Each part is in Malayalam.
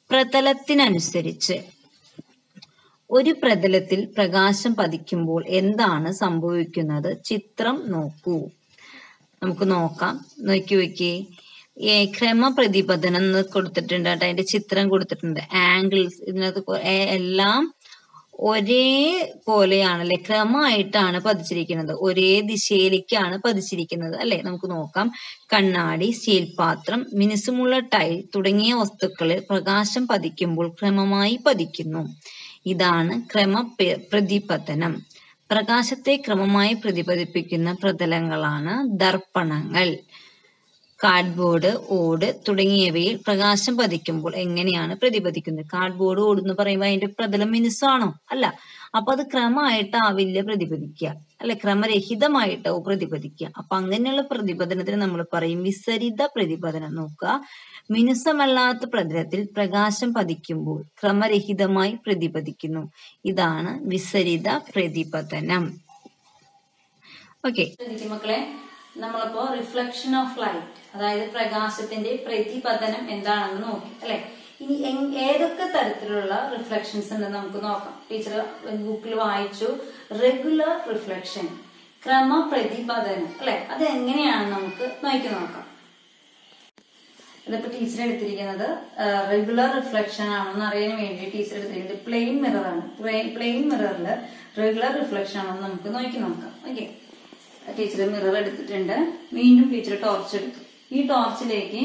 പ്രതലത്തിനനുസരിച്ച് ഒരു പ്രതലത്തിൽ പ്രകാശം പതിക്കുമ്പോൾ എന്താണ് സംഭവിക്കുന്നത് ചിത്രം നോക്കൂ നമുക്ക് നോക്കാം നോക്കി നോക്കി ഏ, ക്രമപ്രതിപതനം എന്ന് കൊടുത്തിട്ടുണ്ട് കേട്ടോ അതിന്റെ ചിത്രം കൊടുത്തിട്ടുണ്ട് ആംഗിൾസ് ഇതിനകത്ത് കൊ- എ- എല്ലാം ഒരേ പോലെയാണല്ലേ ക്രമമായിട്ടാണ് പതിച്ചിരിക്കുന്നത് ഒരേ ദിശയിലേക്കാണ് പതിച്ചിരിക്കുന്നത് അല്ലെ നമുക്ക് നോക്കാം കണ്ണാടി സ്റ്റീൽ പാത്രം മിനുസമുള്ള ടൈൽ തുടങ്ങിയ വസ്തുക്കളിൽ പ്രകാശം പതിക്കുമ്പോൾ ക്രമമായി പതിക്കുന്നു ഇതാണ് ക്രമ പെ- പ്രതിപതനം പ്രകാശത്തെ ക്രമമായി പ്രതിപതിപ്പിക്കുന്ന പ്രതലങ്ങളാണ് ദർപ്പണങ്ങൾ കാർഡ്ബോർഡ് ഓട് തുടങ്ങിയവയിൽ പ്രകാശം പതിക്കുമ്പോൾ എങ്ങനെയാണ് പ്രതിപദിക്കുന്നത് കാർഡ്ബോർഡ് ഓട് എന്ന് പറയുമ്പോൾ അതിന്റെ പ്രതലം മിനുസാണോ അല്ല അപ്പൊ അത് ക്രമമായിട്ടാവില്ല പ്രതിപദിക്കുക അല്ലെ ക്രമരഹിതമായിട്ടാവും പ്രതിപദിക്കുക അപ്പൊ അങ്ങനെയുള്ള പ്രതിപദനത്തിന് നമ്മൾ പറയും വിസരിത പ്രതിപദനം നോക്കുക മിനുസമല്ലാത്ത പ്രതലത്തിൽ പ്രകാശം പതിക്കുമ്പോൾ ക്രമരഹിതമായി പ്രതിപദിക്കുന്നു ഇതാണ് വിസരിത പ്രതിപതനം ഓക്കെ മക്കളെ നമ്മളിപ്പോ റിഫ്ലക്ഷൻ ഓഫ് ലൈറ്റ് അതായത് പ്രകാശത്തിന്റെ പ്രതിപതനം എന്താണെന്ന് നോക്കി അല്ലെ ഇനി എങ്- ഏതൊക്കെ തരത്തിലുള്ള റിഫ്ലക്ഷൻസ് ഉണ്ടെന്ന് നമുക്ക് നോക്കാം ടീച്ചർ ബുക്കിൽ വായിച്ചു റെഗുലർ റിഫ്ലക്ഷൻ ക്രമ പ്രതിപതനം അല്ലെ അത് എങ്ങനെയാണ് നമുക്ക് നോക്കി നോക്കാം ഇതിപ്പോ ടീച്ചർ എടുത്തിരിക്കുന്നത് റെഗുലർ റിഫ്ലക്ഷൻ ആണെന്ന് അറിയാൻ വേണ്ടി ടീച്ചർ എടുത്തിരിക്കുന്നത് പ്ലെയിൻ മിറർ ആണ് പ്ലെയിൻ മിററിൽ റെഗുലർ റിഫ്ലക്ഷൻ ആണെന്ന് നമുക്ക് നോക്കി നോക്കാം ഓക്കെ ടീച്ചർ മിറർ എടുത്തിട്ടുണ്ട് വീണ്ടും ടീച്ചർ ടോർച്ച് എടുത്തു ഈ ടോർച്ചിലേക്ക്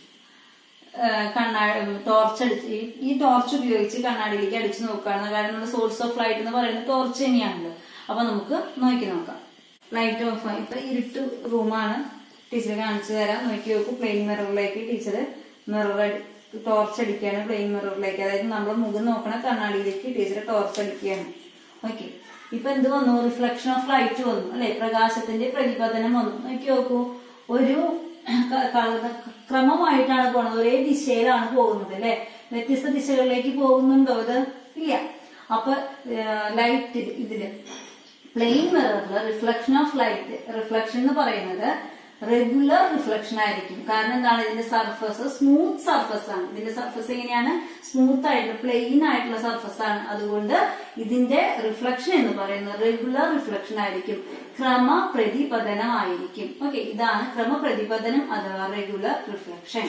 കണ്ണാടി ടോർച്ച് അടിച്ച് ഈ- ഈ ടോർച്ച് ഉപയോഗിച്ച് കണ്ണാടിയിലേക്ക് അടിച്ചു നോക്കുകയാണ് കാരണം നമ്മുടെ സോഴ്സ് ഓഫ് ലൈറ്റ് എന്ന് പറയുന്നത് ടോർച്ച് തന്നെയാണല്ലോ അപ്പൊ നമുക്ക് നോക്കി നോക്കാം ലൈറ്റ് ഓഫ് ആയി ഇപ്പൊ ഇരുട്ട് റൂമാണ് ടീച്ചർ കാണിച്ചു തരാം നോക്കി നോക്കൂ പ്ലെയിൻ മിററിലേക്ക് ടീച്ചർ മിറർ ടോർച്ച് അടിക്കുകയാണ് പ്ലെയിൻ മിററിലേക്ക് അതായത് നമ്മൾ മുഖം നോക്കണ കണ്ണാടിയിലേക്ക് ടീച്ചർ ടോർച്ച് അടിക്കുകയാണ് ഓക്കെ ഇപ്പൊ എന്ത് വന്നു റിഫ്ലക്ഷൻ ഓഫ് ലൈറ്റ് വന്നു അല്ലെ പ്രകാശത്തിന്റെ പ്രതിപതനം വന്നു നോക്കി നോക്കൂ ഒരു ക- ക- ക്രമമായിട്ടാണ് പോണത് ഒരേ ദിശയിലാണ് പോകുന്നത് അല്ലെ വ്യത്യസ്ത ദിശകളിലേക്ക് പോകുന്നുണ്ടോ ഇത് ഇല്ല അപ്പൊ ലൈറ്റ് ഇതില് പ്ലെയിൻ മിററിൽ റിഫ്ലക്ഷൻ ഓഫ് ലൈറ്റ് റിഫ്ലക്ഷൻ എന്ന് പറയുന്നത് റെഗുലർ റിഫ്ലക്ഷൻ ആയിരിക്കും കാരണം എന്താണ് ഇതിന്റെ സർഫസ് സ്മൂത്ത് സർഫസ് ആണ് ഇതിന്റെ സർഫസ് എങ്ങനെയാണ് സ്മൂത്ത് ആയിട്ടുള്ള പ്ലെയിൻ ആയിട്ടുള്ള സർഫസ് ആണ് അതുകൊണ്ട് ഇതിന്റെ റിഫ്ലക്ഷൻ എന്ന് പറയുന്നത് റെഗുലർ റിഫ്ലക്ഷൻ ആയിരിക്കും ക്രമ പ്രതിപതനം ആയിരിക്കും ഓക്കെ ഇതാണ് ക്രമ പ്രതിപതനം അഥവാ റെഗുലർ റിഫ്ലക്ഷൻ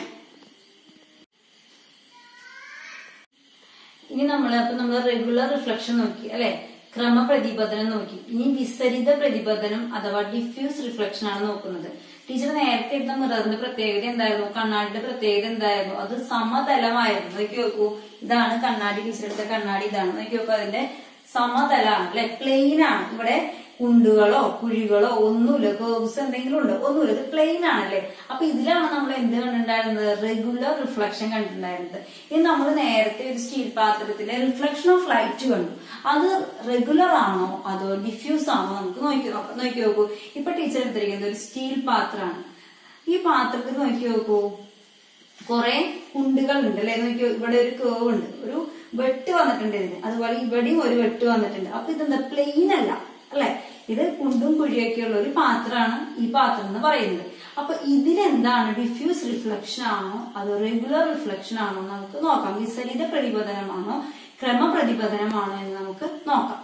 ഇനി നമ്മൾ അപ്പൊ നമ്മൾ റെഗുലർ റിഫ്ലക്ഷൻ നോക്കി അല്ലെ ക്രമ പ്രതിപതനം നോക്കി ഇനി വിസരിത പ്രതിപതനം അഥവാ ഡിഫ്യൂസ് റിഫ്ലക്ഷൻ ആണ് നോക്കുന്നത് ടീച്ചർ നേരത്തെ എടുത്ത മിററിന്റെ പ്രത്യേകത എന്തായിരുന്നു കണ്ണാടിയുടെ പ്രത്യേകത എന്തായിരുന്നു അത് സമതലമായിരുന്നു നോക്കി നോക്കൂ ഇതാണ് കണ്ണാടി ടീച്ചർ എടുത്ത കണ്ണാടി ഇതാണ് നോക്കി നോക്കൂ അതിന്റെ സമതലാണ് അല്ലെ പ്ലെയിൻ ആണ് ഇവിടെ കുണ്ടുകളോ കുഴികളോ ഒന്നുമില്ല കേർവ്സ് എന്തെങ്കിലും ഉണ്ട് ഒന്നുമില്ല ഇത് പ്ലെയിൻ ആണല്ലേ അപ്പൊ ഇതിലാണ് നമ്മൾ എന്ത് കണ്ടിട്ടുണ്ടായിരുന്നത് റെഗുലർ റിഫ്ലക്ഷൻ കണ്ടിട്ടുണ്ടായിരുന്നത് ഇത് നമ്മൾ നേരത്തെ ഒരു സ്റ്റീൽ പാത്രത്തിലെ റിഫ്ലക്ഷൻ ഓഫ് ലൈറ്റ് കണ്ടു അത് റെഗുലർ ആണോ അതോ ഡിഫ്യൂസ് ആണോ നമുക്ക് നോക്കി നോക്കാം നോക്കി നോക്കൂ ഇപ്പൊ ടീച്ചർ എടുത്തിരിക്കുന്നത് ഒരു സ്റ്റീൽ പാത്രമാണ് ഈ പാത്രത്തിൽ നോക്കി നോക്കൂ കുറെ കുണ്ടുകൾ ഉണ്ട് അല്ലെ നോക്കി ഇവിടെ ഒരു കേവ് ഉണ്ട് ഒരു വെട്ട് വന്നിട്ടുണ്ട് ഇതിന് അതുപോലെ ഇവിടെയും ഒരു വെട്ട് വന്നിട്ടുണ്ട് അപ്പൊ ഇതെന്താ പ്ലെയിൻ അല്ല അല്ലെ ഇത് കുണ്ടും കുഴിയൊക്കെ ഉള്ള ഒരു പാത്രമാണ് ഈ പാത്രം എന്ന് പറയുന്നത് അപ്പൊ ഇതിലെന്താണ് ഡിഫ്യൂസ് റിഫ്ലക്ഷൻ ആണോ അതോ റെഗുലർ റിഫ്ലക്ഷൻ ആണോ എന്ന് നമുക്ക് നോക്കാം വിസരിത പ്രതിപതനമാണോ ക്രമപ്രതിപതനമാണോ എന്ന് നമുക്ക് നോക്കാം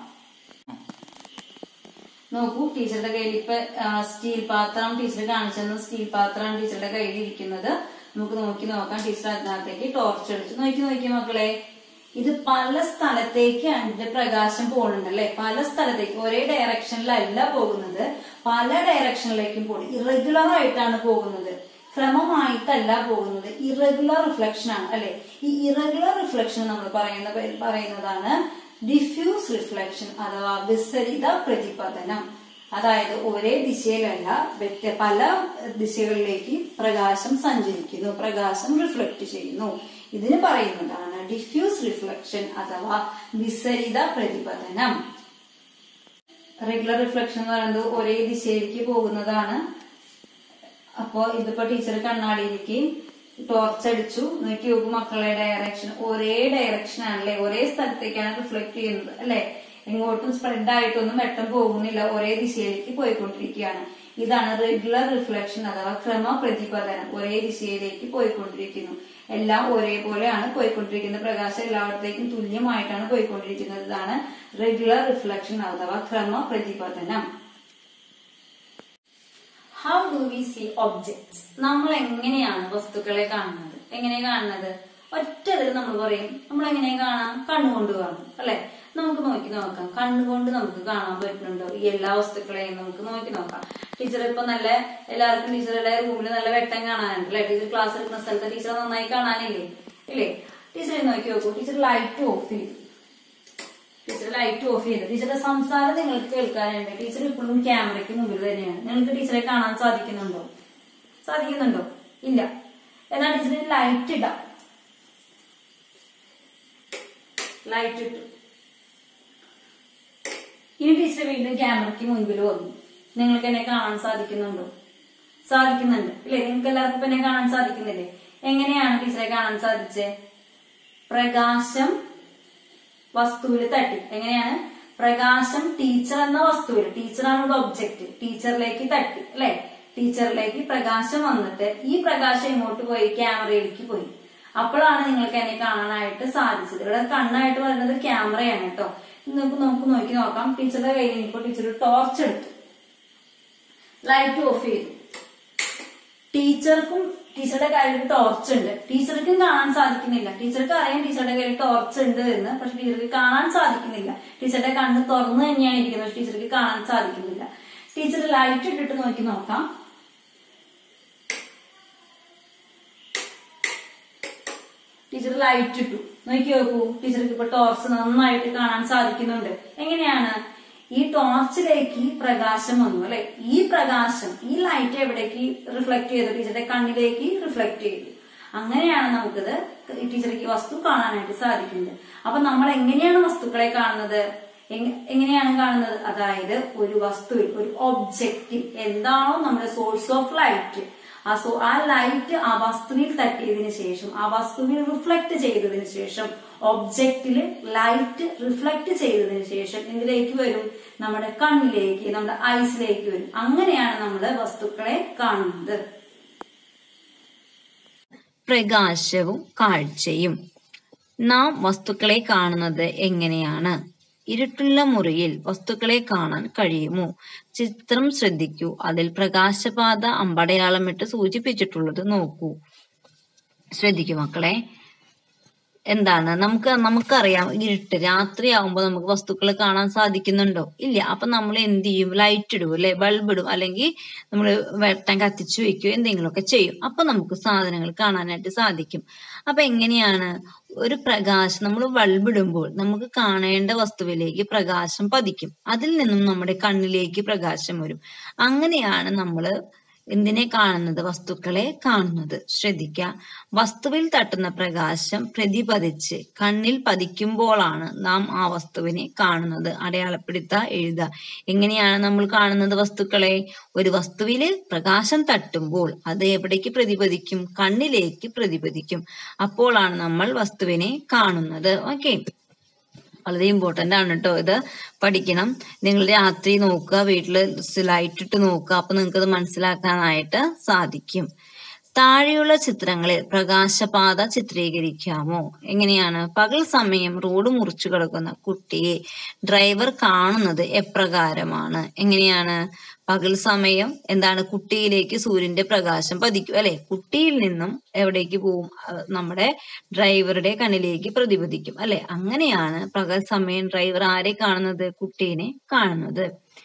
നോക്കൂ ടീച്ചറുടെ കയ്യിൽ ഇപ്പൊ സ്റ്റീൽ പാത്രം ടീച്ചർ കാണിച്ചെന്ന സ്റ്റീൽ പാത്രമാണ് ടീച്ചറുടെ കയ്യിൽ ഇരിക്കുന്നത് നമുക്ക് നോക്കി നോക്കാം ടീച്ചർ അതിനകത്തേക്ക് ടോർച്ച് അടിച്ച് നോക്കി നോക്കി മക്കളെ ഇത് പല സ്ഥലത്തേക്കാണ് ഇതിന്റെ പ്രകാശം പോകുന്നുണ്ട് അല്ലെ പല സ്ഥലത്തേക്ക് ഒരേ ഡയറക്ഷനിലല്ല പോകുന്നത് പല ഡയറക്ഷനിലേക്കും പോകും ഇറഗുലർ ആയിട്ടാണ് പോകുന്നത് ക്രമമായിട്ടല്ല പോകുന്നത് ഇറഗുലർ റിഫ്ലക്ഷൻ ആണ് അല്ലെ ഈ ഇറഗുലർ റിഫ്ലക്ഷൻ നമ്മൾ പറയുന്ന പറയുന്നതാണ് ഡിഫ്യൂസ് റിഫ്ലക്ഷൻ അഥവാ വിസരിത പ്രതിപതനം അതായത് ഒരേ ദിശയിലല്ല വ്യത്യ പല ദിശകളിലേക്ക് പ്രകാശം സഞ്ചരിക്കുന്നു പ്രകാശം റിഫ്ലക്ട് ചെയ്യുന്നു ഇതിന് പറയുന്നതാണ് ഡിഫ്യൂസ് റിഫ്ലക്ഷൻ അഥവാ വിസരിത പ്രതിപതനം റെഗുലർ റിഫ്ലക്ഷൻ എന്ന് പറയുന്നത് ഒരേ ദിശയിലേക്ക് പോകുന്നതാണ് അപ്പോ ഇതിപ്പോ ടീച്ചർ കണ്ണാടിയിലേക്ക് ടോർച്ച് അടിച്ചു നോക്കി നോക്കും മക്കളെ ഡയറക്ഷൻ ഒരേ ഡയറക്ഷൻ ആണല്ലേ ഒരേ സ്ഥലത്തേക്കാണ് റിഫ്ലക്ട് ചെയ്യുന്നത് അല്ലെ എങ്ങോട്ടും സ്പ്രെഡ് ആയിട്ടൊന്നും വെട്ടം പോകുന്നില്ല ഒരേ ദിശയിലേക്ക് പോയിക്കൊണ്ടിരിക്കുകയാണ് ഇതാണ് റെഗുലർ റിഫ്ലക്ഷൻ അഥവാ ക്രമപ്രതിപതനം ഒരേ ദിശയിലേക്ക് പോയിക്കൊണ്ടിരിക്കുന്നു എല്ലാം ഒരേപോലെയാണ് പോയിക്കൊണ്ടിരിക്കുന്നത് പ്രകാശം എല്ലായിടത്തേക്കും തുല്യമായിട്ടാണ് പോയിക്കൊണ്ടിരിക്കുന്നത് ഇതാണ് റെഗുലർ റിഫ്ലക്ഷൻ അഥവാ ക്രമപ്രതിപതനം how do we see objects നമ്മൾ എങ്ങനെയാണ് വസ്തുക്കളെ കാണുന്നത് എങ്ങനെ കാണുന്നത് ഒറ്റതിൽ നമ്മൾ പറയും നമ്മൾ എങ്ങനെ കാണാം കണ്ണുകൊണ്ട് കാണും അല്ലെ നമുക്ക് നോക്കി നോക്കാം കണ്ണുകൊണ്ട് നമുക്ക് കാണാൻ പറ്റുന്നുണ്ടോ ഈ എല്ലാ വസ്തുക്കളെയും നമുക്ക് നോക്കി നോക്കാം ടീച്ചർ ഇപ്പൊ നല്ല എല്ലാവർക്കും ടീച്ചറുടെ റൂമിൽ നല്ല വെട്ടം കാണാനുണ്ട് അല്ലെ ടീച്ചർ ക്ലാസ് എടുക്കുന്ന സ്ഥലത്ത് ടീച്ചർ നന്നായി കാണാനില്ലേ ഇല്ലേ ടീച്ചറെ നോക്കി നോക്കൂ ടീച്ചർ ലൈറ്റ് ഓഫ് ചെയ്തു ടീച്ചർ ലൈറ്റ് ഓഫ് ചെയ്തു ടീച്ചറുടെ സംസാരം നിങ്ങൾക്ക് കേൾക്കാനുണ്ട് ടീച്ചർ ഇപ്പോഴും ക്യാമറയ്ക്ക് മുമ്പിൽ തന്നെയാണ് നിങ്ങൾക്ക് ടീച്ചറെ കാണാൻ സാധിക്കുന്നുണ്ടോ സാധിക്കുന്നുണ്ടോ ഇല്ല എന്നാൽ ടീച്ചറിന് ലൈറ്റ് ഇടാം ലൈറ്റ് ഇട്ടു ഇനി ടീച്ചർ വീണ്ടും ക്യാമറയ്ക്ക് മുൻപിൽ വന്നു നിങ്ങൾക്ക് എന്നെ കാണാൻ സാധിക്കുന്നുണ്ടോ സാധിക്കുന്നുണ്ട് ഇല്ലേ നിങ്ങൾക്ക് എല്ലാവർക്കും ഇപ്പൊ എന്നെ കാണാൻ സാധിക്കുന്നില്ലേ എങ്ങനെയാണ് ടീച്ചറെ കാണാൻ സാധിച്ചേ പ്രകാശം വസ്തുവിൽ തട്ടി എങ്ങനെയാണ് പ്രകാശം ടീച്ചർ എന്ന വസ്തുവിൽ ടീച്ചറാണ് ഇവിടെ ഒബ്ജക്റ്റ് ടീച്ചറിലേക്ക് തട്ടി അല്ലെ ടീച്ചറിലേക്ക് പ്രകാശം വന്നിട്ട് ഈ പ്രകാശം ഇങ്ങോട്ട് പോയി ക്യാമറയിലേക്ക് പോയി അപ്പോഴാണ് നിങ്ങൾക്ക് എന്നെ കാണാനായിട്ട് സാധിച്ചത് ഇവിടെ കണ്ണായിട്ട് വരുന്നത് ക്യാമറയാണ് കേട്ടോ നമുക്ക് നമുക്ക് നോക്കി നോക്കാം ടീച്ചറുടെ കയ്യിൽ ഇപ്പോൾ ടീച്ചർ ടോർച്ച് എടുത്തു ലൈറ്റ് ഓഫ് ചെയ്തു ടീച്ചർക്കും ടീച്ചറുടെ കയ്യിൽ ടോർച്ച് ഉണ്ട് ടീച്ചർക്കും കാണാൻ സാധിക്കുന്നില്ല ടീച്ചർക്ക് അറിയാം ടീച്ചറുടെ കയ്യിൽ ടോർച്ച് ഉണ്ട് എന്ന് പക്ഷെ ടീച്ചർക്ക് കാണാൻ സാധിക്കുന്നില്ല ടീച്ചറുടെ കണ്ണ് തുറന്നു തന്നെയാണ് ഇരിക്കുന്നത് പക്ഷെ ടീച്ചർക്ക് കാണാൻ സാധിക്കുന്നില്ല ടീച്ചർ ലൈറ്റ് ഇട്ടിട്ട് നോക്കി നോക്കാം ടീച്ചർ ലൈറ്റ് ഇട്ടു നോക്കി നോക്കൂ ടീച്ചർക്ക് ഇപ്പൊ ടോർച്ച് നന്നായിട്ട് കാണാൻ സാധിക്കുന്നുണ്ട് എങ്ങനെയാണ് ഈ ടോർച്ചിലേക്ക് പ്രകാശം വന്നു അല്ലെ ഈ പ്രകാശം ഈ ലൈറ്റ് എവിടേക്ക് റിഫ്ലക്ട് ചെയ്തു ടീച്ചറുടെ കണ്ണിലേക്ക് റിഫ്ലക്ട് ചെയ്തു അങ്ങനെയാണ് നമുക്കിത് ടീച്ചർക്ക് ഈ വസ്തു കാണാനായിട്ട് സാധിക്കുന്നത് അപ്പൊ നമ്മൾ എങ്ങനെയാണ് വസ്തുക്കളെ കാണുന്നത് എങ്ങ- എങ്ങനെയാണ് കാണുന്നത് അതായത് ഒരു വസ്തുവിൽ ഒരു ഒബ്ജക്റ്റിൽ എന്താണോ നമ്മുടെ സോഴ്സ് ഓഫ് ലൈറ്റ് ആ സോ ആ ലൈറ്റ് ആ വസ്തുവിൽ തട്ടിയതിനു ശേഷം ആ വസ്തുവിൽ റിഫ്ലക്ട് ചെയ്തതിനു ശേഷം ഒബ്ജക്റ്റില് ലൈറ്റ് റിഫ്ലക്ട് ചെയ്തതിനു ശേഷം എന്തിലേക്ക് വരും നമ്മുടെ കണ്ണിലേക്ക് നമ്മുടെ ഐസിലേക്ക് വരും അങ്ങനെയാണ് നമ്മൾ വസ്തുക്കളെ കാണുന്നത് പ്രകാശവും കാഴ്ചയും നാം വസ്തുക്കളെ കാണുന്നത് എങ്ങനെയാണ് ഇരുട്ടുള്ള മുറിയിൽ വസ്തുക്കളെ കാണാൻ കഴിയുമോ ചിത്രം ശ്രദ്ധിക്കൂ അതിൽ പ്രകാശപാത അമ്പടയാളമിട്ട് സൂചിപ്പിച്ചിട്ടുള്ളത് നോക്കൂ ശ്രദ്ധിക്കൂ മക്കളെ എന്താണ് നമുക്ക് നമുക്കറിയാം ഇരുട്ട് രാത്രിയാവുമ്പോൾ നമുക്ക് വസ്തുക്കൾ കാണാൻ സാധിക്കുന്നുണ്ടോ ഇല്ല അപ്പൊ നമ്മൾ എന്ത് ചെയ്യും ലൈറ്റ് ഇടും അല്ലെ ബൾബ് ഇടും അല്ലെങ്കിൽ നമ്മൾ വെട്ടം കത്തിച്ചു വെക്കുകയോ എന്തെങ്കിലുമൊക്കെ ചെയ്യും അപ്പൊ നമുക്ക് സാധനങ്ങൾ കാണാനായിട്ട് സാധിക്കും അപ്പൊ എങ്ങനെയാണ് ഒരു പ്രകാശം നമ്മൾ ബൾബ് ഇടുമ്പോൾ നമുക്ക് കാണേണ്ട വസ്തുവിലേക്ക് പ്രകാശം പതിക്കും അതിൽ നിന്നും നമ്മുടെ കണ്ണിലേക്ക് പ്രകാശം വരും അങ്ങനെയാണ് നമ്മൾ എന്തിനെ കാണുന്നത് വസ്തുക്കളെ കാണുന്നത് ശ്രദ്ധിക്കുക വസ്തുവിൽ തട്ടുന്ന പ്രകാശം പ്രതിപതിച്ച് കണ്ണിൽ പതിക്കുമ്പോഴാണ് നാം ആ വസ്തുവിനെ കാണുന്നത് അടയാളപ്പെടുത്ത എഴുതുക എങ്ങനെയാണ് നമ്മൾ കാണുന്നത് വസ്തുക്കളെ ഒരു വസ്തുവില് പ്രകാശം തട്ടുമ്പോൾ അത് എവിടേക്ക് പ്രതിപതിക്കും കണ്ണിലേക്ക് പ്രതിപതിക്കും അപ്പോഴാണ് നമ്മൾ വസ്തുവിനെ കാണുന്നത് ഓക്കെ വളരെ ഇമ്പോർട്ടന്റ് ആണ് കേട്ടോ ഇത് പഠിക്കണം നിങ്ങൾ രാത്രി നോക്കുക വീട്ടിൽ ലൈറ്റ് ഇട്ട് നോക്കുക അപ്പൊ നിങ്ങൾക്ക് ഇത് മനസ്സിലാക്കാനായിട്ട് സാധിക്കും താഴെയുള്ള ചിത്രങ്ങളിൽ പ്രകാശപാത ചിത്രീകരിക്കാമോ എങ്ങനെയാണ് പകൽ സമയം റോഡ് മുറിച്ചു കിടക്കുന്ന കുട്ടിയെ ഡ്രൈവർ കാണുന്നത് എപ്രകാരമാണ് എങ്ങനെയാണ് പകൽ സമയം എന്താണ് കുട്ടിയിലേക്ക് സൂര്യന്റെ പ്രകാശം പതിക്കും അല്ലെ കുട്ടിയിൽ നിന്നും എവിടേക്ക് പോവും അഹ് നമ്മുടെ ഡ്രൈവറുടെ കണ്ണിലേക്ക് പ്രതിപതിക്കും അല്ലെ അങ്ങനെയാണ് പകൽ സമയം ഡ്രൈവർ ആരെ കാണുന്നത് കുട്ടീനെ കാണുന്നത്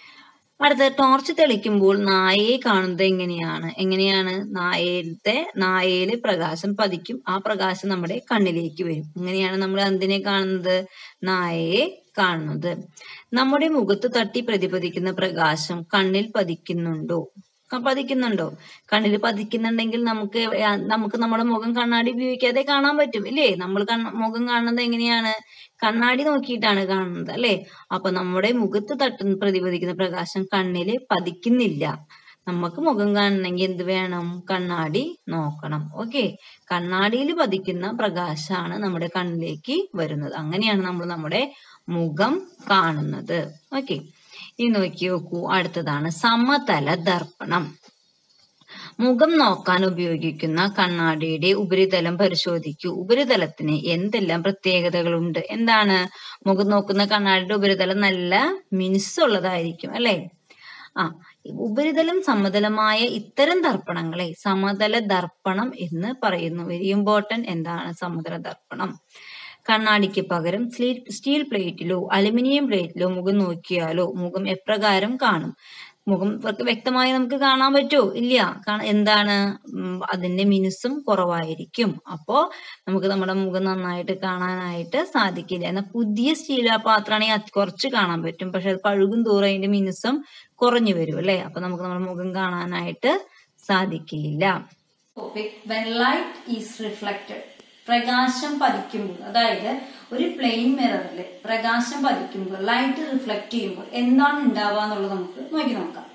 അടുത്ത ടോർച്ച് തെളിക്കുമ്പോൾ നായയെ കാണുന്നത് എങ്ങനെയാണ് എങ്ങനെയാണ് നായയിലത്തെ നായയില് പ്രകാശം പതിക്കും ആ പ്രകാശം നമ്മുടെ കണ്ണിലേക്ക് വരും ഇങ്ങനെയാണ് നമ്മൾ എന്തിനെ കാണുന്നത് നായയെ കാണുന്നത് നമ്മുടെ മുഖത്ത് തട്ടി പ്രതിപദിക്കുന്ന പ്രകാശം കണ്ണിൽ പതിക്കുന്നുണ്ടോ ക- പതിക്കുന്നുണ്ടോ കണ്ണിൽ പതിക്കുന്നുണ്ടെങ്കിൽ നമുക്ക് ആ, നമുക്ക് നമ്മുടെ മുഖം കണ്ണാടി ഉപയോഗിക്കാതെ കാണാൻ പറ്റും ഇല്ലേ നമ്മൾ കണ്ണ മുഖം കാണുന്നത് എങ്ങനെയാണ് കണ്ണാടി നോക്കിയിട്ടാണ് കാണുന്നത് അല്ലെ അപ്പൊ നമ്മുടെ മുഖത്ത് തട്ടുന്ന പ്രതിപദിക്കുന്ന പ്രകാശം കണ്ണില് പതിക്കുന്നില്ല നമുക്ക് മുഖം കാണണമെങ്കിൽ എന്ത് വേണം കണ്ണാടി നോക്കണം ഓക്കെ കണ്ണാടിയിൽ പതിക്കുന്ന പ്രകാശമാണ് നമ്മുടെ കണ്ണിലേക്ക് വരുന്നത് അങ്ങനെയാണ് നമ്മൾ നമ്മുടെ മുഖം കാണുന്നത് ഓക്കെ ഇനി നോക്കി നോക്കൂ അടുത്തതാണ് സമതല ദർപ്പണം മുഖം നോക്കാൻ ഉപയോഗിക്കുന്ന കണ്ണാടിയുടെ ഉപരിതലം പരിശോധിക്കൂ ഉപരിതലത്തിന് എന്തെല്ലാം പ്രത്യേകതകളുണ്ട് എന്താണ് മുഖം നോക്കുന്ന കണ്ണാടിയുടെ ഉപരിതലം നല്ല മിനുസുള്ളതായിരിക്കും അല്ലെ ആ ഉപരിതലം സമതലമായ ഇത്തരം ദർപ്പണങ്ങളെ സമതല ദർപ്പണം എന്ന് പറയുന്നു വെരി ഇമ്പോർട്ടന്റ് എന്താണ് സമതല ദർപ്പണം കണ്ണാടിക്ക് പകരം സ്റ്റീൽ പ്ലേറ്റിലോ അലുമിനിയം പ്ലേറ്റിലോ മുഖം നോക്കിയാലോ മുഖം എപ്രകാരം കാണും മുഖം വ്യക്തമായി നമുക്ക് കാണാൻ പറ്റുമോ ഇല്ല എന്താണ് അതിന്റെ മിനുസും കുറവായിരിക്കും അപ്പോ നമുക്ക് നമ്മുടെ മുഖം നന്നായിട്ട് കാണാനായിട്ട് സാധിക്കില്ല എന്നാൽ പുതിയ സ്റ്റീൽ പാത്രമാണെങ്കിൽ കുറച്ച് കാണാൻ പറ്റും പക്ഷെ അത് പഴുകും തോറും അതിന്റെ മിനുസം കുറഞ്ഞു വരും അല്ലെ അപ്പൊ നമുക്ക് നമ്മുടെ മുഖം കാണാനായിട്ട് സാധിക്കില്ല വെൻ ലൈറ്റ് ഈസ് റിഫ്ലക്റ്റഡ് പ്രകാശം പതിക്കുമ്പോൾ അതായത് ഒരു പ്ലെയിൻ മിററിൽ പ്രകാശം പതിക്കുമ്പോൾ ലൈറ്റ് റിഫ്ലക്ട് ചെയ്യുമ്പോൾ എന്താണ് ഉണ്ടാവുക എന്നുള്ളത് നമുക്ക് നോക്കി നോക്കാം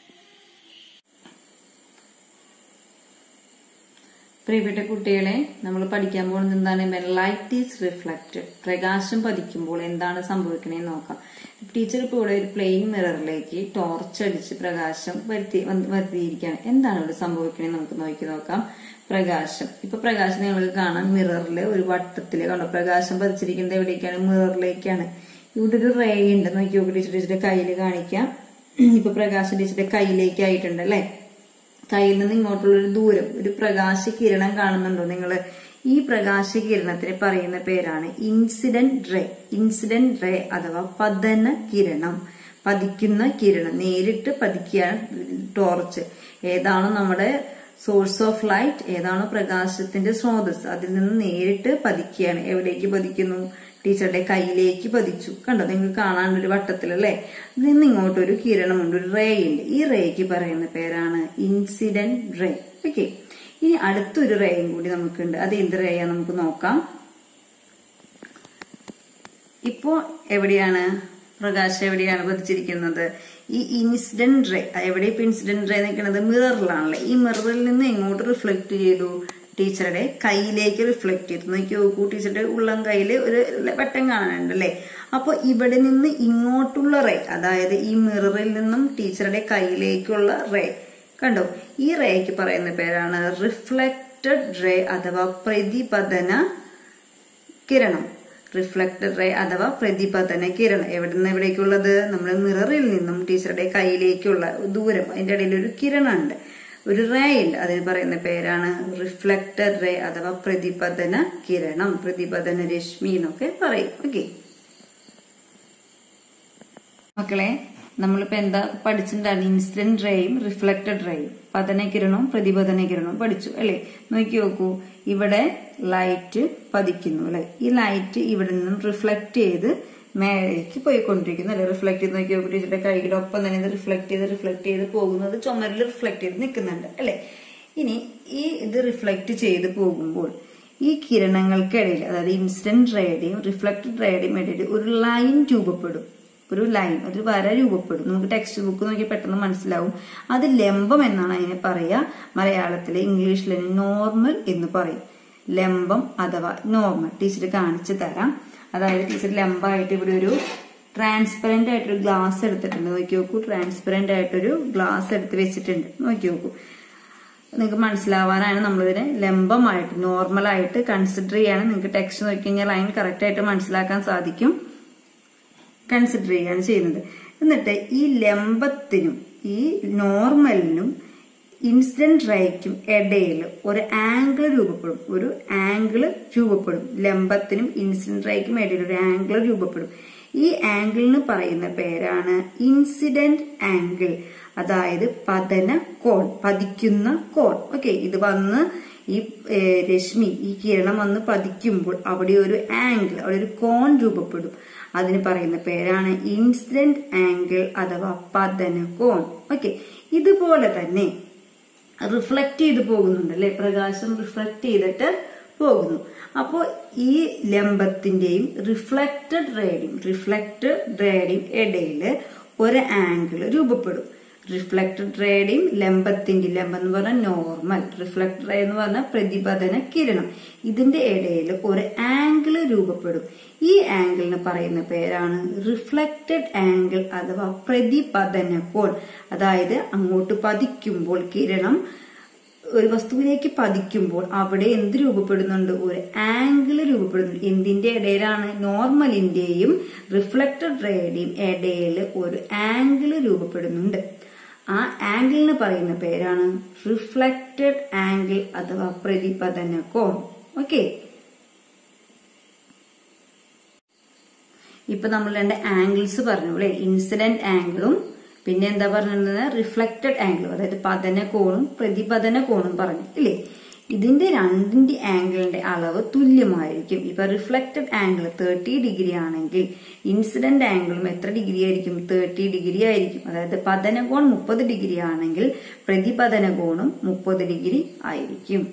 പ്രിയപ്പെട്ട കുട്ടികളെ നമ്മൾ പഠിക്കാൻ പോകുന്നത് എന്താണ് ലൈറ്റ് ഈസ് റിഫ്ലക്റ്റഡ് പ്രകാശം പതിക്കുമ്പോൾ എന്താണ് സംഭവിക്കണേന്ന് നോക്കാം ടീച്ചർ ഇപ്പോൾ ഇവിടെ ഒരു പ്ലെയിൻ മിററിലേക്ക് ടോർച്ച് അടിച്ച് പ്രകാശം വരുത്തി വരുത്തിയിരിക്കുകയാണ് എന്താണ് ഇവിടെ സംഭവിക്കണേന്ന് നമുക്ക് നോക്കി നോക്കാം പ്രകാശം ഇപ്പൊ പ്രകാശം നിങ്ങൾക്ക് കാണാം മിററിൽ ഒരു വട്ടത്തില് കണ്ടോ പ്രകാശം പതിച്ചിരിക്കുന്നത് എവിടേക്കാണ് മിററിലേക്കാണ് ഇവിടെ ഒരു റേ ഉണ്ട് നോക്കി നോക്കി ടീച്ചർ ടീച്ചറുടെ കയ്യിൽ കാണിക്കാം ഇപ്പൊ പ്രകാശം ടീച്ചറുടെ കയ്യിലേക്ക് ആയിട്ടുണ്ട് അല്ലെ കയ്യിൽ നിന്ന് ഇങ്ങോട്ടുള്ള ഒരു ദൂരം ഒരു പ്രകാശ കിരണം കാണുന്നുണ്ടോ നിങ്ങൾ ഈ പ്രകാശ കിരണത്തിന് പറയുന്ന പേരാണ് ഇൻസിഡന്റ് റേ ഇൻസിഡന്റ് റേ അഥവാ പതന കിരണം പതിക്കുന്ന കിരണം നേരിട്ട് പതിക്കുകയാണ് ടോർച്ച് ഏതാണോ നമ്മുടെ സോഴ്സ് ഓഫ് ലൈറ്റ് ഏതാണോ പ്രകാശത്തിന്റെ സ്രോതസ് അതിൽ നിന്ന് നേരിട്ട് പതിക്കുകയാണ് എവിടേക്ക് പതിക്കുന്നു ടീച്ചറുടെ കയ്യിലേക്ക് പതിച്ചു കണ്ടോ നിങ്ങൾക്ക് കാണാൻ ഒരു വട്ടത്തിലല്ലേ അതിൽ നിന്ന് ഇങ്ങോട്ടൊരു കിരണമുണ്ട് ഒരു റേ ഉണ്ട് ഈ റേക്ക് പറയുന്ന പേരാണ് ഇൻസിഡന്റ് റേ ഓക്കെ ഇനി അടുത്തൊരു റേയും കൂടി നമുക്കുണ്ട് അത് എന്ത് റേയാ നമുക്ക് നോക്കാം ഇപ്പോ എവിടെയാണ് പ്രകാശം എവിടെയാണ് പതിച്ചിരിക്കുന്നത് ഈ ഇൻസിഡന്റ് റേ എവിടെ ഇപ്പൊ ഇൻസിഡന്റ് റേ നിൽക്കുന്നത് മിററിലാണല്ലേ ഈ മിററിൽ നിന്ന് എങ്ങോട്ട് റിഫ്ലക്ട് ചെയ്തു ടീച്ചറുടെ കയ്യിലേക്ക് റിഫ്ലക്ട് ചെയ്തു നോക്കി നോക്കൂ ടീച്ചറുടെ ഉള്ളം കയ്യിൽ ഒരു വട്ടം കാണാനുണ്ട് അല്ലേ അപ്പൊ ഇവിടെ നിന്ന് ഇങ്ങോട്ടുള്ള റേ അതായത് ഈ മിററിൽ നിന്നും ടീച്ചറുടെ കയ്യിലേക്കുള്ള റേ കണ്ടോ ഈ റേക്ക് പറയുന്ന പേരാണ് റിഫ്ലക്റ്റഡ് റേ അഥവാ പ്രതിപതന കിരണം റിഫ്ലക്റ്റഡ് റേ അഥവാ പ്രതിപതന കിരണം എവിടെ നിന്ന് എവിടേക്കുള്ളത് നമ്മൾ മിററിൽ നിന്നും ടീച്ചറുടെ കയ്യിലേക്കുള്ള ദൂരം അതിന്റെ ഇടയിൽ ഒരു കിരണമുണ്ട് ഒരു റേ ഉണ്ട് അതിന് പറയുന്ന പേരാണ് റിഫ്ലക്റ്റഡ് റേ അഥവാ പ്രതിപതന കിരണം പ്രതിപതന രശ്മി എന്നൊക്കെ പറയും ഓക്കെ മക്കളെ നമ്മളിപ്പോ എന്താ പഠിച്ചിട്ടുണ്ടായിരുന്നു ഇൻസിഡന്റ് റേയും റിഫ്ലക്റ്റഡ് റേയും പതനകിരണവും പ്രതിപതന കിരണവും പഠിച്ചു അല്ലെ നോക്കി നോക്കൂ ഇവിടെ ലൈറ്റ് പതിക്കുന്നു അല്ലെ ഈ ലൈറ്റ് ഇവിടെ നിന്നും റിഫ്ലക്ട് ചെയ്ത് മേലേക്ക് പോയിക്കൊണ്ടിരിക്കുന്നു അല്ലെ റിഫ്ലക്ട് ചെയ്ത് നോക്കി നോക്കൂ ടീച്ചറുടെ കൈയുടെ ഒപ്പം തന്നെ ഇത് റിഫ്ലക്ട് ചെയ്ത് റിഫ്ലക്ട് ചെയ്ത് പോകുന്നത് ചുമരിൽ റിഫ്ലക്ട് ചെയ്ത് നിൽക്കുന്നുണ്ട് അല്ലെ ഇനി ഈ ഇത് റിഫ്ലക്ട് ചെയ്ത് പോകുമ്പോൾ ഈ കിരണങ്ങൾക്കിടയിൽ അതായത് ഇൻസിഡന്റ് റേയുടെയും റിഫ്ലക്റ്റഡ് റേയുടെയും ഇടയിൽ ഒരു ലൈൻ രൂപപ്പെടും ഒരു ലൈൻ ഒരു വര രൂപപ്പെടും നമുക്ക് ടെക്സ്റ്റ് ബുക്ക് നോക്കി പെട്ടെന്ന് മനസ്സിലാവും അത് ലംബം എന്നാണ് അതിനെ പറയുക മലയാളത്തിലെ ഇംഗ്ലീഷിലെ നോർമൽ എന്ന് പറയും ലംബം അഥവാ നോർമൽ ടീച്ചർ കാണിച്ചു തരാം അതായത് ടീച്ചർ ലംബമായിട്ട് ഇവിടെ ഒരു ട്രാൻസ്പെറന്റ് ആയിട്ടൊരു ഗ്ലാസ് എടുത്തിട്ടുണ്ട് നോക്കി നോക്കൂ ട്രാൻസ്പെറന്റ് ആയിട്ടൊരു ഗ്ലാസ് എടുത്ത് വെച്ചിട്ടുണ്ട് നോക്കി നോക്കൂ നിങ്ങൾക്ക് മനസ്സിലാവാനാണ് നമ്മളിതിനെ ലംബമായിട്ട് നോർമലായിട്ട് കൺസിഡർ ചെയ്യാണ് നിങ്ങൾക്ക് ടെക്സ്റ്റ് നോക്കി കഴിഞ്ഞാൽ ലൈൻ കറക്റ്റ് ആയിട്ട് മനസ്സിലാക്കാൻ സാധിക്കും കൺസിഡർ ചെയ്യാണ് ചെയ്യുന്നത് എന്നിട്ട് ഈ ലംബത്തിനും ഈ നോർമലിനും ഇൻസിഡന്റ് റേക്കും ഇടയിൽ ഒരു ആംഗിൾ രൂപപ്പെടും ഒരു ആംഗിൾ രൂപപ്പെടും ലംബത്തിനും ഇൻസിഡന്റ് റേക്കും ഇടയിൽ ഒരു ആംഗിൾ രൂപപ്പെടും ഈ ആംഗിളിന് പറയുന്ന പേരാണ് ഇൻസിഡന്റ് ആംഗിൾ അതായത് പതന കോൺ പതിക്കുന്ന കോൺ ഓക്കെ ഇത് വന്ന് ഈ രശ്മി ഈ കിരണം വന്ന് പതിക്കുമ്പോൾ അവിടെ ഒരു ആംഗിൾ അവിടെ ഒരു കോൺ രൂപപ്പെടും അതിന് പറയുന്ന പേരാണ് ഇൻസിഡന്റ് ആംഗിൾ അഥവാ പതന കോൺ ഓക്കെ ഇതുപോലെ തന്നെ റിഫ്ലക്ട് ചെയ്ത് പോകുന്നുണ്ട് അല്ലെ പ്രകാശം റിഫ്ലക്ട് ചെയ്തിട്ട് പോകുന്നു അപ്പോൾ ഈ ലംബത്തിന്റെയും റിഫ്ലക്റ്റഡ് റേഡിയും റിഫ്ലക്റ്റഡ് റേഡിയും ഇടയിൽ ഒരു ആംഗിൾ രൂപപ്പെടും റിഫ്ലക്റ്റഡ് റേയുടെയും ലംബത്തിന്റെ ലംബം എന്ന് പറഞ്ഞാൽ നോർമൽ റിഫ്ലക്റ്റഡ് റേ എന്ന് പറഞ്ഞാൽ പ്രതിപതന കിരണം ഇതിന്റെ ഇടയിൽ ഒരു ആംഗിൾ രൂപപ്പെടും ഈ ആംഗിളിന് പറയുന്ന പേരാണ് റിഫ്ലക്റ്റഡ് ആംഗിൾ അഥവാ പ്രതിപതന കോൺ അതായത് അങ്ങോട്ട് പതിക്കുമ്പോൾ കിരണം ഒരു വസ്തുവിലേക്ക് പതിക്കുമ്പോൾ അവിടെ എന്ത് രൂപപ്പെടുന്നുണ്ട് ഒരു ആംഗിൾ രൂപപ്പെടുന്നുണ്ട് എന്തിന്റെ ഇടയിലാണ് നോർമലിന്റെയും റിഫ്ലക്റ്റഡ് റേയുടെയും ഇടയിൽ ഒരു ആംഗിൾ രൂപപ്പെടുന്നുണ്ട് ആ ആംഗിളിന് പറയുന്ന പേരാണ് റിഫ്ലക്റ്റഡ് ആംഗിൾ അഥവാ പ്രതിപതന കോൺ ഓക്കെ ഇപ്പൊ നമ്മൾ രണ്ട് ആംഗിൾസ് പറഞ്ഞു അല്ലെ ഇൻസിഡന്റ് ആംഗിളും പിന്നെ എന്താ പറഞ്ഞിരുന്നത് റിഫ്ലക്റ്റഡ് ആംഗിളും അതായത് പതന കോണും പ്രതിപതന കോണും പറഞ്ഞു ഇല്ലേ ഇതിന്റെ രണ്ടിന്റെ ആംഗിളിന്റെ അളവ് തുല്യമായിരിക്കും ഇപ്പൊ റിഫ്ലക്റ്റഡ് ആംഗിൾ തേർട്ടി ഡിഗ്രി ആണെങ്കിൽ ഇൻസിഡന്റ് ആംഗിളും എത്ര ഡിഗ്രി ആയിരിക്കും തേർട്ടി ഡിഗ്രി ആയിരിക്കും അതായത് പതന കോൺ മുപ്പത് ഡിഗ്രി ആണെങ്കിൽ പ്രതിപതന കോണും മുപ്പത് ഡിഗ്രി ആയിരിക്കും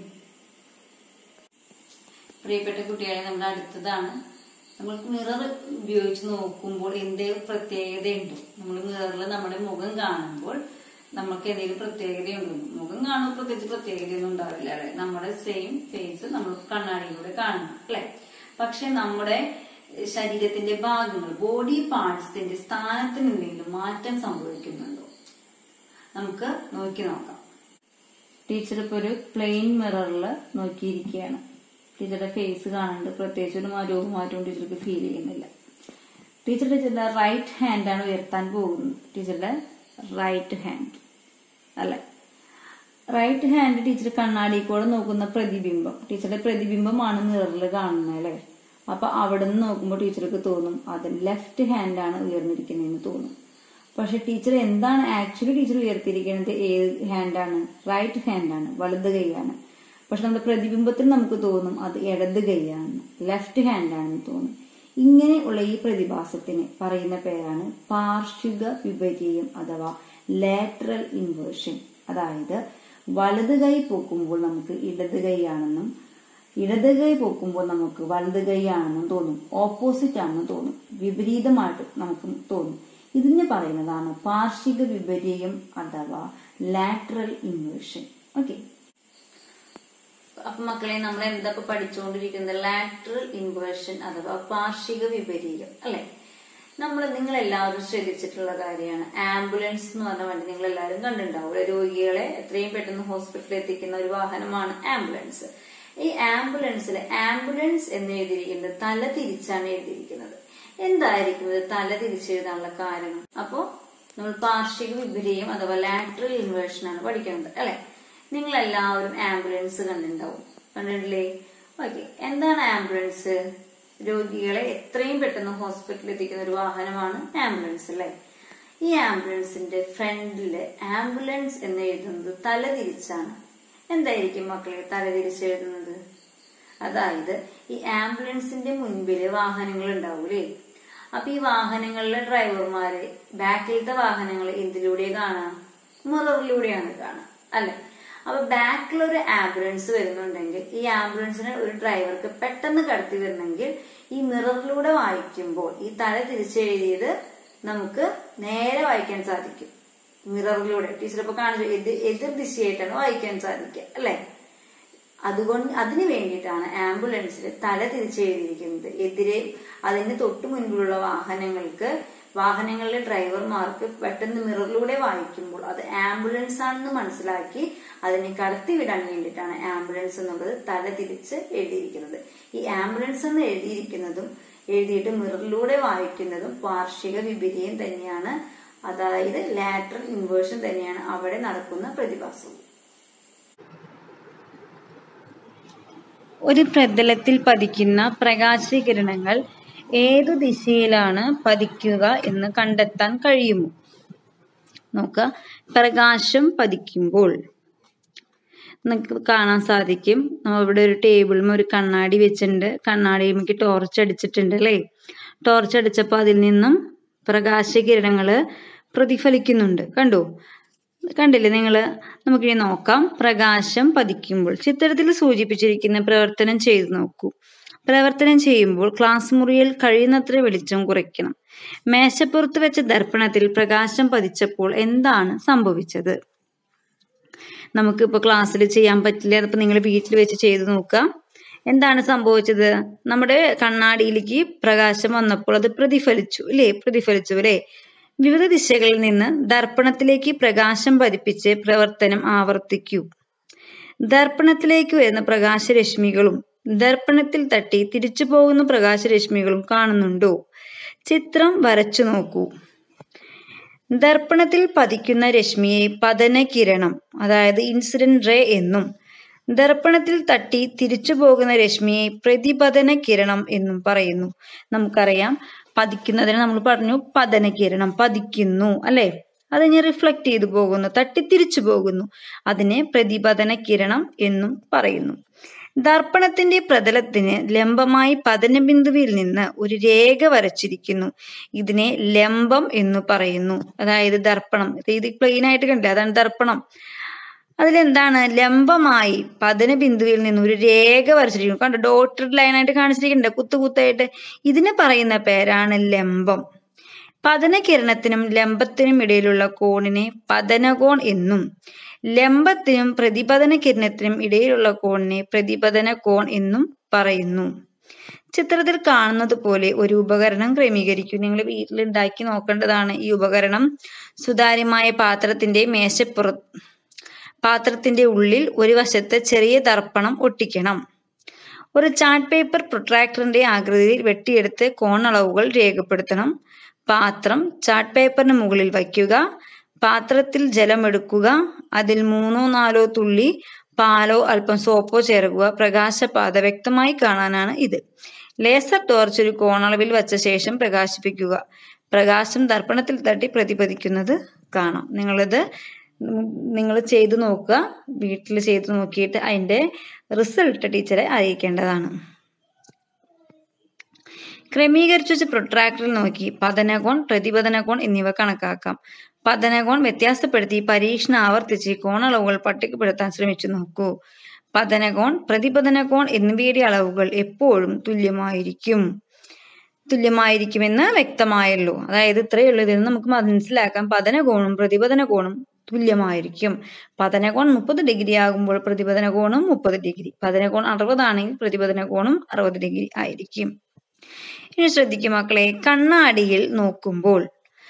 പ്രിയപ്പെട്ട കുട്ടികളെ നമ്മുടെ അടുത്തതാണ് നമ്മൾക്ക് മിറർ ഉപയോഗിച്ച് നോക്കുമ്പോൾ എന്തെങ്കിലും പ്രത്യേകതയുണ്ട് നമ്മൾ മിററിൽ നമ്മുടെ മുഖം കാണുമ്പോൾ നമുക്ക് എന്തെങ്കിലും പ്രത്യേകതയുണ്ടോ മുഖം കാണുമ്പോൾ പ്രത്യേകിച്ച് പ്രത്യേകതയൊന്നും ഉണ്ടാവില്ല അല്ലെ നമ്മുടെ സെയിം ഫേസ് നമ്മൾ കണ്ണാടിയിലൂടെ കാണണം അല്ലെ പക്ഷെ നമ്മുടെ ശരീരത്തിന്റെ ഭാഗങ്ങൾ ബോഡി പാർട്സിന്റെ സ്ഥാനത്തിന് എന്തെങ്കിലും മാറ്റം സംഭവിക്കുന്നുണ്ടോ നമുക്ക് നോക്കി നോക്കാം ടീച്ചർ ഇപ്പൊ ഒരു പ്ലെയിൻ മിററിൽ നോക്കിയിരിക്കുകയാണ് ടീച്ചറുടെ ഫേസ് കാണുന്നുണ്ട് പ്രത്യേകിച്ച് ഒരു മാറ്റവും മാറ്റവും ടീച്ചർക്ക് ഫീൽ ചെയ്യുന്നില്ല ടീച്ചർ ടീച്ചറുടെ റൈറ്റ് ഹാൻഡാണ് ഉയർത്താൻ പോകുന്നത് ടീച്ചറുടെ റൈറ്റ് ഹാൻഡ് അല്ലെ റൈറ്റ് ഹാൻഡ് ടീച്ചർ കണ്ണാടി കൂടെ നോക്കുന്ന പ്രതിബിംബം ടീച്ചറുടെ പ്രതിബിംബമാണ് മിററിൽ കാണുന്നത് അല്ലെ അപ്പൊ അവിടെ നിന്ന് നോക്കുമ്പോൾ ടീച്ചർക്ക് തോന്നും അത് ലെഫ്റ്റ് ഹാൻഡാണ് ഉയർന്നിരിക്കുന്നതെന്ന് തോന്നും പക്ഷെ ടീച്ചർ എന്താണ് ആക്ച്വലി ടീച്ചർ ഉയർത്തിയിരിക്കുന്നത് ഏത് ഹാൻഡാണ് റൈറ്റ് ഹാൻഡാണ് വലത് കൈയാണ് പക്ഷെ നമ്മുടെ പ്രതിബിംബത്തിൽ നമുക്ക് തോന്നും അത് ഇടത് കൈയാണ് ലെഫ്റ്റ് ഹാൻഡാണെന്ന് തോന്നും ഇങ്ങനെയുള്ള ഈ പ്രതിഭാസത്തിന് പറയുന്ന പേരാണ് പാർശ്വിക വിപരീയം അഥവാ ലാറ്ററൽ ഇൻവേർഷൻ അതായത് വലത് കൈ പൊക്കുമ്പോൾ നമുക്ക് ഇടത് കൈയാണെന്നും ഇടത് കൈ പൊക്കുമ്പോൾ നമുക്ക് വലത് കൈയാണെന്നും തോന്നും ഓപ്പോസിറ്റ് ആണെന്ന് തോന്നും വിപരീതമായിട്ട് നമുക്ക് തോന്നും ഇതിന് പറയുന്നതാണ് പാർശ്വിക വിപരീയം അഥവാ ലാറ്ററൽ ഇൻവേർഷൻ ഓക്കെ അപ്പൊ മക്കളെ നമ്മൾ എന്താ ഇപ്പൊ പഠിച്ചുകൊണ്ടിരിക്കുന്നത് ലാറ്ററൽ ഇൻവേർഷൻ അഥവാ പാർശ്വിക വിപരീയം അല്ലെ നമ്മൾ നിങ്ങൾ എല്ലാവരും ശ്രദ്ധിച്ചിട്ടുള്ള കാര്യമാണ് ആംബുലൻസ് എന്ന് പറഞ്ഞ വണ്ടി നിങ്ങൾ എല്ലാവരും കണ്ടിട്ടുണ്ടാവും രോഗികളെ എത്രയും പെട്ടെന്ന് ഹോസ്പിറ്റലിൽ എത്തിക്കുന്ന ഒരു വാഹനമാണ് ആംബുലൻസ് ഈ ആംബുലൻസിൽ ആംബുലൻസ് എന്ന് എഴുതിയിരിക്കുന്നത് തല തിരിച്ചാണ് എഴുതിയിരിക്കുന്നത് എന്തായിരിക്കും ഇത് തല തിരിച്ചെഴുതാനുള്ള കാരണം അപ്പോ നമ്മൾ പാർശ്വിക വിപരീയം അഥവാ ലാറ്ററൽ ഇൻവേർഷൻ ആണ് പഠിക്കുന്നത് അല്ലെ നിങ്ങൾ എല്ലാവരും ആംബുലൻസ് കണ്ടിട്ടുണ്ടാവും കണ്ടിട്ടില്ലേ ഓക്കെ എന്താണ് ആംബുലൻസ് രോഗികളെ എത്രയും പെട്ടെന്ന് ഹോസ്പിറ്റലിൽ എത്തിക്കുന്ന ഒരു വാഹനമാണ് ആംബുലൻസ് അല്ലെ ഈ ആംബുലൻസിന്റെ ഫ്രണ്ടില് ആംബുലൻസ് എന്ന് എഴുതുന്നത് തല തിരിച്ചാണ് എന്തായിരിക്കും മക്കളെ തല തിരിച്ചെഴുതുന്നത് അതായത് ഈ ആംബുലൻസിന്റെ മുൻപില് വാഹനങ്ങൾ ഉണ്ടാവൂലേ അപ്പൊ ഈ വാഹനങ്ങളിലെ ഡ്രൈവർമാര് ബാക്കിലത്തെ വാഹനങ്ങൾ എന്തിലൂടെ കാണാം മിററിലൂടെയാണ് കാണാം അല്ലെ അപ്പൊ ബാക്കിൽ ഒരു ആംബുലൻസ് വരുന്നുണ്ടെങ്കിൽ ഈ ആംബുലൻസിനെ ഒരു ഡ്രൈവർക്ക് പെട്ടെന്ന് കടത്തി വരണമെങ്കിൽ ഈ മിററിലൂടെ വായിക്കുമ്പോൾ ഈ തല തിരിച്ചെഴുതിയത് നമുക്ക് നേരെ വായിക്കാൻ സാധിക്കും മിററിലൂടെ ടീച്ചർ ഇപ്പൊ കാണിച്ചു എതിർ എതിർ ദിശയായിട്ടാണ് വായിക്കാൻ സാധിക്കുക അല്ലെ അതുകൊണ്ട് അതിനു വേണ്ടിയിട്ടാണ് ആംബുലൻസിൽ തല തിരിച്ചെഴുതിയിരിക്കുന്നത് എതിരെ അതിന് തൊട്ടു മുൻപിലുള്ള വാഹനങ്ങൾക്ക് വാഹനങ്ങളിലെ ഡ്രൈവർമാർക്ക് പെട്ടെന്ന് മിററിലൂടെ വായിക്കുമ്പോൾ അത് ആംബുലൻസ് ആണെന്ന് മനസ്സിലാക്കി അതിനെ കടത്തിവിടാൻ വേണ്ടിയിട്ടാണ് ആംബുലൻസ് എന്നുള്ളത് തല തിരിച്ച് എഴുതിയിരിക്കുന്നത് ഈ ആംബുലൻസ് എന്ന് എഴുതിയിരിക്കുന്നതും എഴുതിയിട്ട് മിററിലൂടെ വായിക്കുന്നതും വാർഷിക വിപരീയം തന്നെയാണ് അതായത് ലാറ്ററൽ ഇൻവേർഷൻ തന്നെയാണ് അവിടെ നടക്കുന്ന പ്രതിഭാസവും ഒരു പ്രതലത്തിൽ പതിക്കുന്ന പ്രകാശകിരണങ്ങൾ ഏതു ദിശയിലാണ് പതിക്കുക എന്ന് കണ്ടെത്താൻ കഴിയുമോ നോക്കുക പ്രകാശം പതിക്കുമ്പോൾ നമുക്ക് കാണാൻ സാധിക്കും നമ്മൾ ഇവിടെ ഒരു ടേബിളിൽ ഒരു കണ്ണാടി വെച്ചിട്ടുണ്ട് കണ്ണാടിയിലേക്ക് ടോർച്ച് അടിച്ചിട്ടുണ്ട് അല്ലേ ടോർച്ച് അടിച്ചപ്പോൾ അതിൽ നിന്നും പ്രകാശകിരണങ്ങൾ പ്രതിഫലിക്കുന്നുണ്ട് കണ്ടോ കണ്ടില്ലേ നിങ്ങൾ നമുക്കിനി നോക്കാം പ്രകാശം പതിക്കുമ്പോൾ ചിത്രത്തിൽ സൂചിപ്പിച്ചിരിക്കുന്ന പ്രവർത്തനം ചെയ്തു നോക്കൂ പ്രവർത്തനം ചെയ്യുമ്പോൾ ക്ലാസ് മുറിയിൽ കഴിയുന്നത്ര വെളിച്ചം കുറയ്ക്കണം മേശപ്പുറത്ത് വെച്ച ദർപ്പണത്തിൽ പ്രകാശം പതിച്ചപ്പോൾ എന്താണ് സംഭവിച്ചത് നമുക്ക് ഇപ്പോൾ ക്ലാസ്സിൽ ചെയ്യാൻ പറ്റില്ല അതിപ്പോൾ നിങ്ങൾ വീട്ടിൽ വെച്ച് ചെയ്ത് നോക്കുക എന്താണ് സംഭവിച്ചത് നമ്മുടെ കണ്ണാടിയിലേക്ക് പ്രകാശം വന്നപ്പോൾ അത് പ്രതിഫലിച്ചു അല്ലേ പ്രതിഫലിച്ചു അല്ലേ വിവിധ ദിശകളിൽ നിന്ന് ദർപ്പണത്തിലേക്ക് പ്രകാശം പതിപ്പിച്ച് പ്രവർത്തനം ആവർത്തിക്കൂ ദർപ്പണത്തിലേക്ക് വരുന്ന പ്രകാശരശ്മികളും ദർപ്പണത്തിൽ തട്ടി തിരിച്ചു പോകുന്ന പ്രകാശരശ്മികളും കാണുന്നുണ്ടോ ചിത്രം വരച്ചു നോക്കൂ ദർപ്പണത്തിൽ പതിക്കുന്ന രശ്മിയെ പതനകിരണം അതായത് ഇൻസിഡന്റ് റേ എന്നും ദർപ്പണത്തിൽ തട്ടി തിരിച്ചു പോകുന്ന രശ്മിയെ പ്രതിപതന കിരണം എന്നും പറയുന്നു നമുക്കറിയാം പതിക്കുന്നതിന് നമ്മൾ പറഞ്ഞു പതനകിരണം പതിക്കുന്നു അല്ലെ അതിനെ റിഫ്ലക്ട് ചെയ്തു പോകുന്നു തട്ടി തിരിച്ചു പോകുന്നു അതിനെ പ്രതിപതന കിരണം എന്നും പറയുന്നു ദർപ്പണത്തിന്റെ പ്രതലത്തിന് ലംബമായി പതനബിന്ദുവിൽ നിന്ന് ഒരു രേഖ വരച്ചിരിക്കുന്നു ഇതിനെ ലംബം എന്ന് പറയുന്നു അതായത് ദർപ്പണം ഇത് പ്ലെയിൻ ആയിട്ട് കണ്ടില്ലേ അതാണ് ദർപ്പണം അതിലെന്താണ് ലംബമായി പതന ബിന്ദുവിൽ നിന്ന് ഒരു രേഖ വരച്ചിരിക്കുന്നു കണ്ടോ ഡോട്ടഡ് ലൈനായിട്ട് കാണിച്ചിരിക്കുന്നുണ്ട് കുത്തു കുത്തായിട്ട് ഇതിന് പറയുന്ന പേരാണ് ലംബം പതനകിരണത്തിനും ലംബത്തിനും ഇടയിലുള്ള കോണിനെ പതനകോൺ എന്നും ലംബത്തിനും പ്രതിപതന കിരണത്തിനും ഇടയിലുള്ള കോണിനെ പ്രതിപതന കോൺ എന്നും പറയുന്നു ചിത്രത്തിൽ കാണുന്നത് പോലെ ഒരു ഉപകരണം ക്രമീകരിക്കും നിങ്ങൾ വീട്ടിൽ ഉണ്ടാക്കി നോക്കേണ്ടതാണ് ഈ ഉപകരണം സുതാര്യമായ പാത്രത്തിന്റെ മേശപ്പുറ പാത്രത്തിന്റെ ഉള്ളിൽ ഒരു വശത്ത് ചെറിയ ദർപ്പണം ഒട്ടിക്കണം ഒരു ചാർട്ട് പേപ്പർ പ്രൊട്രാക്ടറിന്റെ ആകൃതിയിൽ വെട്ടിയെടുത്ത് കോണളവുകൾ രേഖപ്പെടുത്തണം പാത്രം ചാർട്ട് പേപ്പറിന് മുകളിൽ വയ്ക്കുക പാത്രത്തിൽ ജലമെടുക്കുക അതിൽ മൂന്നോ നാലോ തുള്ളി പാലോ അല്പം സോപ്പോ ചേർക്കുക പ്രകാശപാത വ്യക്തമായി കാണാനാണ് ഇത് ലേസർ ടോർച്ച് ഒരു കോണളവിൽ വച്ച ശേഷം പ്രകാശിപ്പിക്കുക പ്രകാശം ദർപ്പണത്തിൽ തട്ടി പ്രതിപദിക്കുന്നത് കാണാം നിങ്ങളിത് നിങ്ങൾ ചെയ്തു നോക്കുക വീട്ടിൽ ചെയ്തു നോക്കിയിട്ട് അതിൻ്റെ റിസൾട്ട് ടീച്ചറെ അറിയിക്കേണ്ടതാണ് ക്രമീകരിച്ചു വെച്ച പ്രൊട്രാക്ടറിൽ നോക്കി പതനകോൺ പ്രതിപതനകോൺ എന്നിവ കണക്കാക്കാം പതനകോൺ വ്യത്യാസപ്പെടുത്തി പരീക്ഷണം ആവർത്തിച്ച് കോണളവുകൾ പട്ടികപ്പെടുത്താൻ ശ്രമിച്ചു നോക്കൂ പതനകോൺ പ്രതിപതനകോൺ എന്നിവയുടെ അളവുകൾ എപ്പോഴും തുല്യമായിരിക്കും തുല്യമായിരിക്കുമെന്ന് വ്യക്തമായല്ലോ അതായത് ഇത്രയേ ഉള്ളൂ ഇതിൽ നിന്ന് നമുക്ക് മനസ്സിലാക്കാം പതനകോണും പ്രതിപതനകോണും തുല്യമായിരിക്കും പതനകോൺ മുപ്പത് ഡിഗ്രി ആകുമ്പോൾ പ്രതിപതനകോണും മുപ്പത് ഡിഗ്രി പതനകോൺ അറുപതാണെങ്കിൽ പ്രതിപതനകോണും അറുപത് ഡിഗ്രി ആയിരിക്കും ഇനി ശ്രദ്ധിക്കും മക്കളെ കണ്ണാടിയിൽ നോക്കുമ്പോൾ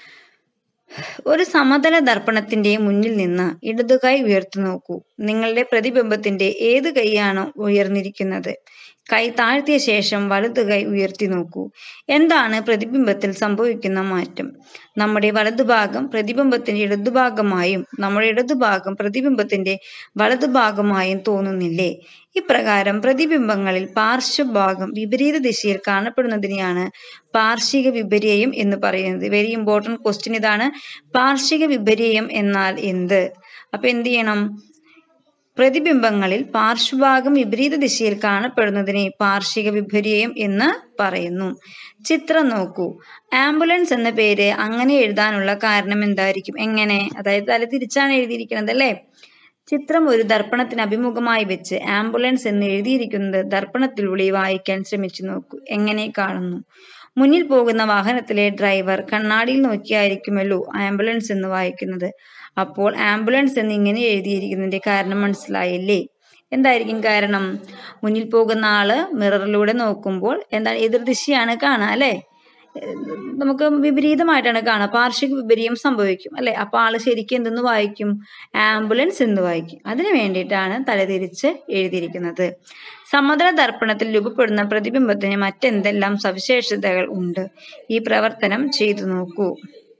ഒരു സമതല ദർപ്പണത്തിന്റെ മുന്നിൽ നിന്ന് ഇടതു കൈ ഉയർത്തി നോക്കൂ നിങ്ങളുടെ പ്രതിബിംബത്തിന്റെ ഏത് കൈയാണ് ഉയർന്നിരിക്കുന്നത് കൈ താഴ്ത്തിയ ശേഷം വലതു കൈ ഉയർത്തി നോക്കൂ എന്താണ് പ്രതിബിംബത്തിൽ സംഭവിക്കുന്ന മാറ്റം നമ്മുടെ വലതുഭാഗം പ്രതിബിംബത്തിന്റെ ഇടതുഭാഗമായും നമ്മുടെ ഇടതുഭാഗം പ്രതിബിംബത്തിന്റെ വലതുഭാഗമായും തോന്നുന്നില്ലേ ഇപ്രകാരം പ്രതിബിംബങ്ങളിൽ പാർശ്വഭാഗം വിപരീത ദിശയിൽ കാണപ്പെടുന്നതിനെയാണ് പാർശ്വിക വിപര്യം എന്ന് പറയുന്നത് വെരി ഇമ്പോർട്ടൻറ്റ് ക്വസ്റ്റ്യൻ ഇതാണ് പാർശ്വിക വിപര്യം എന്നാൽ എന്ത് അപ്പൊ എന്ത് ചെയ്യണം പ്രതിബിംബങ്ങളിൽ പാർശ്വഭാഗം വിപരീത ദിശയിൽ കാണപ്പെടുന്നതിനെ പാർശ്വിക വിപര്യം എന്ന് പറയുന്നു ചിത്രം നോക്കൂ ആംബുലൻസ് എന്ന പേര് അങ്ങനെ എഴുതാനുള്ള കാരണം എന്തായിരിക്കും എങ്ങനെ അതായത് തല തിരിച്ചാണ് എഴുതിയിരിക്കുന്നത് അല്ലേ ചിത്രം ഒരു ദർപ്പണത്തിന് അഭിമുഖമായി വെച്ച് ആംബുലൻസ് എന്ന് എഴുതിയിരിക്കുന്നത് ദർപ്പണത്തിലൂടെ വായിക്കാൻ ശ്രമിച്ചു നോക്കൂ എങ്ങനെ കാണുന്നു മുന്നിൽ പോകുന്ന വാഹനത്തിലെ ഡ്രൈവർ കണ്ണാടിയിൽ നോക്കിയായിരിക്കുമല്ലോ ആംബുലൻസ് എന്ന് വായിക്കുന്നത് അപ്പോൾ ആംബുലൻസ് എന്ന് ഇങ്ങനെ എഴുതിയിരിക്കുന്നതിന്റെ കാരണം മനസ്സിലായില്ലേ എന്തായിരിക്കും കാരണം മുന്നിൽ പോകുന്ന ആള് മിററിലൂടെ നോക്കുമ്പോൾ എന്താണ് എതിർദിശയാണ് കാണുക അല്ലെ നമുക്ക് വിപരീതമായിട്ടാണ് കാണുക പാർശ്വിക വിപരീയം സംഭവിക്കും അല്ലെ അപ്പൊ ആള് ശരിക്കും എന്തെന്ന് വായിക്കും ആംബുലൻസ് എന്ന് വായിക്കും അതിനു വേണ്ടിയിട്ടാണ് തലതിരിച്ച് എഴുതിയിരിക്കുന്നത് സമതല ദർപ്പണത്തിൽ രൂപപ്പെടുന്ന പ്രതിബിംബത്തിന് മറ്റെന്തെല്ലാം സവിശേഷതകൾ ഉണ്ട് ഈ പ്രവർത്തനം ചെയ്തു നോക്കൂ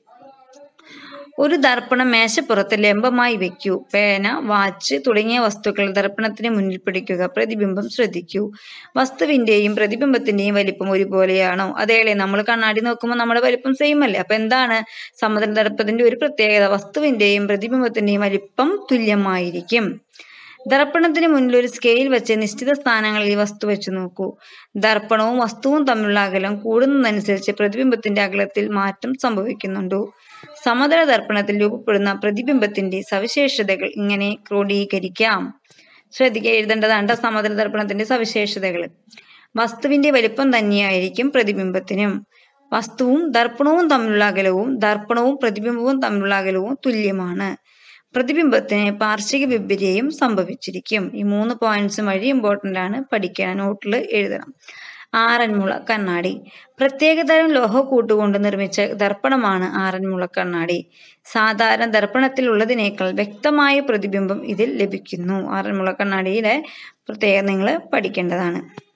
ഒരു ദർപ്പണം മേശപ്പുറത്ത് ലംബമായി വെക്കൂ പേന വാച്ച് തുടങ്ങിയ വസ്തുക്കൾ ദർപ്പണത്തിന് മുന്നിൽ പിടിക്കുക പ്രതിബിംബം ശ്രദ്ധിക്കൂ വസ്തുവിന്റെയും പ്രതിബിംബത്തിന്റെയും വലിപ്പം ഒരുപോലെയാണോ അതേളെ നമ്മൾ കണ്ണാടി നോക്കുമ്പോൾ നമ്മുടെ വലിപ്പം സെയിം അല്ലേ അപ്പൊ എന്താണ് സമതല ദർപ്പത്തിന്റെ ഒരു പ്രത്യേകത വസ്തുവിന്റെയും പ്രതിബിംബത്തിന്റെയും വലിപ്പം തുല്യമായിരിക്കും ദർപ്പണത്തിന് മുന്നിൽ ഒരു സ്കെയിൽ വെച്ച് നിശ്ചിത സ്ഥാനങ്ങളിൽ ഈ വസ്തു വെച്ച് നോക്കൂ ദർപ്പണവും വസ്തുവും തമ്മിലുള്ള അകലം കൂടുന്നതനുസരിച്ച് പ്രതിബിംബത്തിന്റെ അകലത്തിൽ മാറ്റം സംഭവിക്കുന്നുണ്ടോ സമതല ദർപ്പണത്തിൽ രൂപപ്പെടുന്ന പ്രതിബിംബത്തിന്റെ സവിശേഷതകൾ ഇങ്ങനെ ക്രോഡീകരിക്കാം ശ്രദ്ധിക്കുക എഴുതേണ്ടതാണ് സമതല ദർപ്പണത്തിന്റെ സവിശേഷതകൾ വസ്തുവിന്റെ വലിപ്പം തന്നെയായിരിക്കും പ്രതിബിംബത്തിനും വസ്തുവും ദർപ്പണവും തമ്മിലുള്ള അകലവും ദർപ്പണവും പ്രതിബിംബവും തമ്മിലുള്ള അകലവും തുല്യമാണ് പ്രതിബിംബത്തിന് പാർശ്വിക വിപര്യം സംഭവിച്ചിരിക്കും ഈ മൂന്ന് പോയിന്റ്സും വഴി ഇമ്പോർട്ടൻ്റ് ആണ് പഠിക്കാൻ നോട്ടിൽ എഴുതണം ആറന്മുള കണ്ണാടി പ്രത്യേകതരം ലോഹക്കൂട്ടുകൊണ്ട് നിർമ്മിച്ച ദർപ്പണമാണ് ആറന്മുള കണ്ണാടി സാധാരണ ദർപ്പണത്തിലുള്ളതിനേക്കാൾ വ്യക്തമായ പ്രതിബിംബം ഇതിൽ ലഭിക്കുന്നു ആറന്മുള കണ്ണാടിയിലെ പ്രത്യേകത നിങ്ങൾ പഠിക്കേണ്ടതാണ്